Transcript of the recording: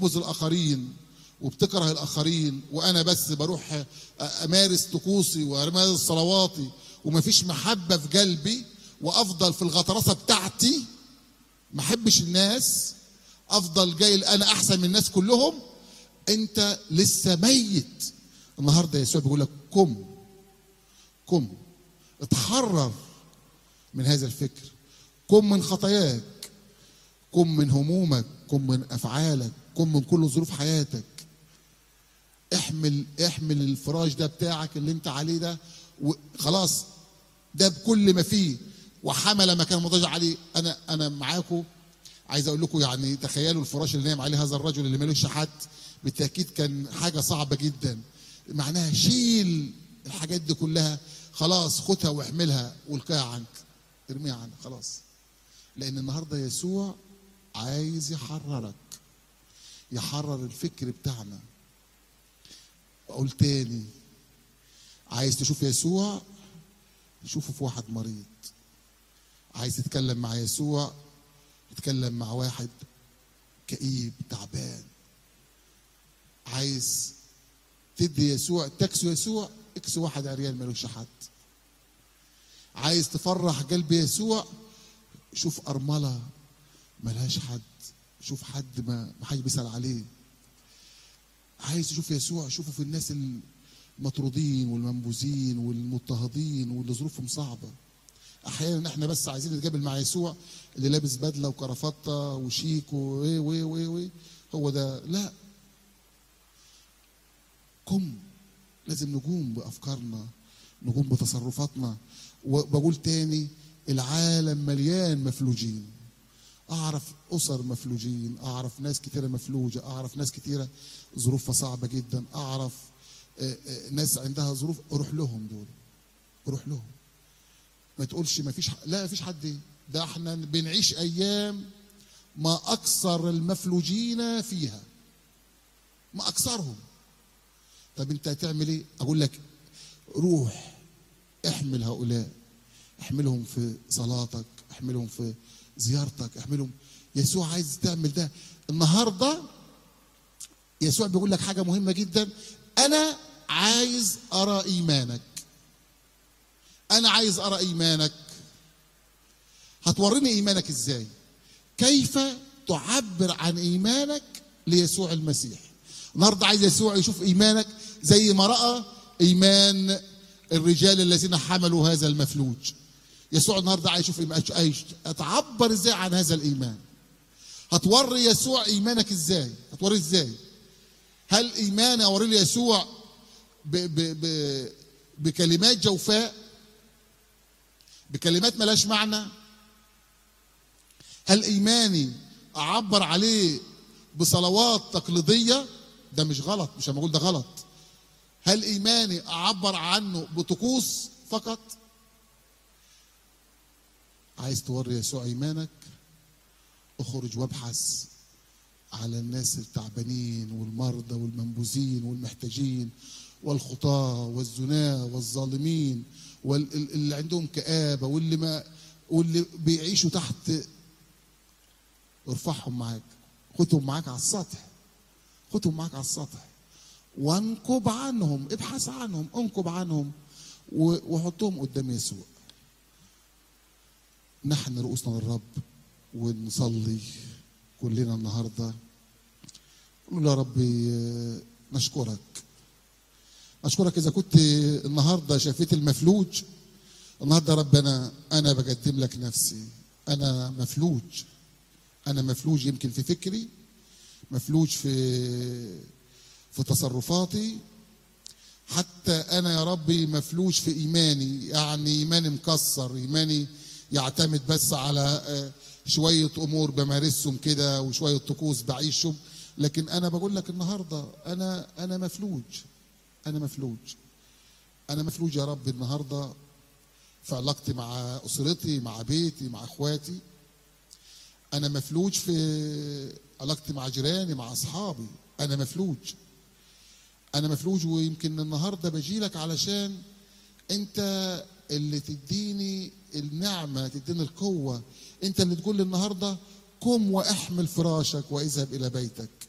بتنبذ الاخرين وبتكره الاخرين وانا بس بروح امارس طقوسي وامارس صلواتي ومفيش محبه في قلبي وافضل في الغطرسه بتاعتي ما احبش الناس افضل جاي انا احسن من الناس كلهم انت لسه ميت النهارده يسوع بيقول لك قم قم اتحرر من هذا الفكر قم من خطاياك قم من همومك قم من افعالك قم من كل ظروف حياتك احمل احمل الفراش ده بتاعك اللي انت عليه ده وخلاص ده بكل ما فيه وحمل ما كان مضاجع عليه انا انا معاكم عايز اقول لكم يعني تخيلوا الفراش اللي نايم عليه هذا الرجل اللي ملوش حد بالتاكيد كان حاجه صعبه جدا معناها شيل الحاجات دي كلها خلاص خدها واحملها والقاها عنك ارميها عنك خلاص لان النهارده يسوع عايز يحررك يحرر الفكر بتاعنا اقول تاني عايز تشوف يسوع شوفه في واحد مريض عايز تتكلم مع يسوع اتكلم مع واحد كئيب تعبان عايز تدي يسوع تكسو يسوع اكسو واحد عريان ملوش حد عايز تفرح قلب يسوع شوف أرملة ملهاش حد شوف حد ما ما حدش بيسأل عليه عايز تشوف يسوع شوفه في الناس المطرودين والمنبوذين والمضطهدين واللي ظروفهم صعبه احيانا احنا بس عايزين نتقابل مع يسوع اللي لابس بدله وكرافته وشيك وايه وايه وايه وايه هو ده لا قم لازم نقوم بافكارنا نقوم بتصرفاتنا وبقول تاني العالم مليان مفلوجين اعرف اسر مفلوجين اعرف ناس كتيره مفلوجه اعرف ناس كتيره ظروفها صعبه جدا اعرف ناس عندها ظروف اروح لهم دول اروح لهم ما تقولش ما فيش لا ما فيش حد ده احنا بنعيش ايام ما اكثر المفلوجين فيها ما اكثرهم طب انت هتعمل ايه اقول لك روح احمل هؤلاء احملهم في صلاتك احملهم في زيارتك احملهم يسوع عايز تعمل ده النهارده يسوع بيقول لك حاجه مهمه جدا انا عايز ارى ايمانك انا عايز ارى ايمانك هتوريني ايمانك ازاي كيف تعبر عن ايمانك ليسوع المسيح النهارده عايز يسوع يشوف ايمانك زي ما راى ايمان الرجال الذين حملوا هذا المفلوج يسوع النهارده عايز يشوف ايمانك اتعبر ازاي عن هذا الايمان هتوري يسوع ايمانك ازاي هتوري ازاي هل ايماني اوري له يسوع ب ب ب بكلمات جوفاء بكلمات ملاش معنى هل ايماني اعبر عليه بصلوات تقليديه ده مش غلط مش لما اقول ده غلط هل ايماني اعبر عنه بطقوس فقط عايز توري يسوع ايمانك اخرج وابحث على الناس التعبانين والمرضى والمنبوذين والمحتاجين والخطاة والزناة والظالمين واللي عندهم كآبة واللي ما واللي بيعيشوا تحت ارفعهم معاك خدهم معاك على السطح خدهم معاك على السطح وانكب عنهم ابحث عنهم انكب عنهم وحطهم قدام يسوع نحن رؤوسنا للرب ونصلي كلنا النهارده نقول يا رب نشكرك اشكرك اذا كنت النهارده شافيت المفلوج النهارده يا رب انا انا بقدم لك نفسي انا مفلوج انا مفلوج يمكن في فكري مفلوج في في تصرفاتي حتى انا يا ربي مفلوج في ايماني يعني ايماني مكسر ايماني يعتمد بس على شويه امور بمارسهم كده وشويه طقوس بعيشهم لكن انا بقول لك النهارده انا انا مفلوج انا مفلوج انا مفلوج يا رب النهارده في علاقتي مع اسرتي مع بيتي مع اخواتي انا مفلوج في علاقتي مع جيراني مع اصحابي انا مفلوج انا مفلوج ويمكن النهارده باجي لك علشان انت اللي تديني النعمه تديني القوه انت اللي تقول لي النهارده قم واحمل فراشك واذهب الى بيتك